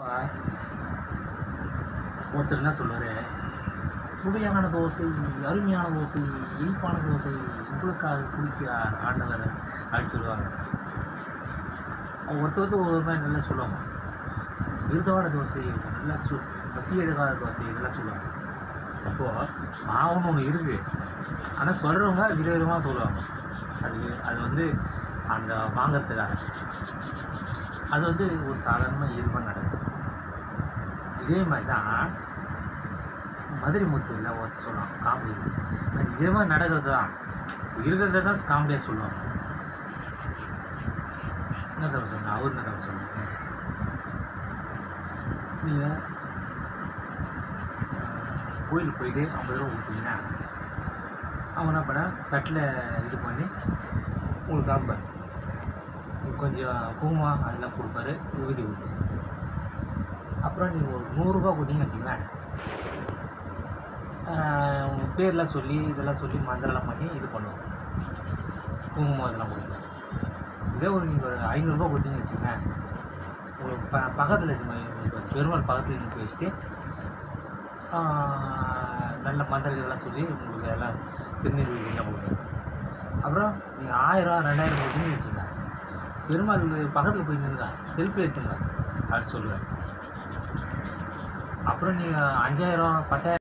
ஒருத்தர் என்ன சொல்லுவார் சுவையான தோசை அருமையான தோசை இனிப்பான தோசை உங்களுக்காக குடிக்கிறார் ஆண்டவர் அப்படின்னு சொல்லுவாங்க அவங்க ஒருத்தர் ஒருத்தர் ஒவ்வொரு மாதிரி நல்லா சொல்லுவாங்க விருதமான தோசை நல்லா சு பசி எடுக்காத தோசை இதெல்லாம் சொல்லுவாங்க அப்போது மாவுன்னு ஒன்று இருக்குது ஆனால் சொல்கிறவங்க விதவிதமாக சொல்லுவாங்க அது அது வந்து அந்த வாங்கிறதுக்காக அது வந்து ஒரு சாதாரணமாக இயல்பாக நடக்குது இதே மாதிரி தான் மதுரை முத்துல ஒருத்தர் சொல்லலாம் காமெடி அது நிஜமாக நடக்கிறது தான் இருக்கிறத தான் காமெடியாக சொல்லுவாங்க என்ன தவிர சொன்னேன் அவர் என்ன தவிர சொல்லுங்க நீங்கள் கோயிலுக்கு போயிட்டு ஐம்பது ரூபா கொடுத்தீங்கன்னா அவங்க என்ன பண்ண தட்டில் இது பண்ணி உங்களுக்கு காமிப்பார் கொஞ்சம் குங்குமம் அதெல்லாம் கொடுப்பாரு விபூதி கொடுப்பாரு அப்புறம் நீங்கள் ஒரு நூறுரூபா கொடுத்தீங்கன்னு வச்சுங்களேன் ஆஹ் உங்க பேர்லாம் சொல்லி இதெல்லாம் சொல்லி மந்திரம்லாம் பண்ணி இது பண்ணுவோம் குங்குமம் அதெல்லாம் கொடுப்போம் இதே ஒரு நீங்கள் ஒரு ஐநூறுரூபா கொடுத்தீங்கன்னு வச்சுங்களேன் உங்களுக்கு ப பக்கத்தில் இருக்க பெருமாள் பக்கத்தில் நிற்க வச்சுட்டு ஆஹ் நல்ல மந்திரம் இதெல்லாம் சொல்லி உங்களுக்கு எல்லாம் திருநீர் இதெல்லாம் கொடுப்போம் அப்புறம் நீங்கள் ஆயிரம் ரெண்டாயிரம் கொடுத்தீங்கன்னு வச்சுங்க பெருமாள் பக்கத்தில் போய் நின்றுங்க செல்ஃபி எடுத்துங்க அப்படின்னு சொல்லுவேன் அப்புறம் நீங்கள் அஞ்சாயிரம் பத்தாயிரம்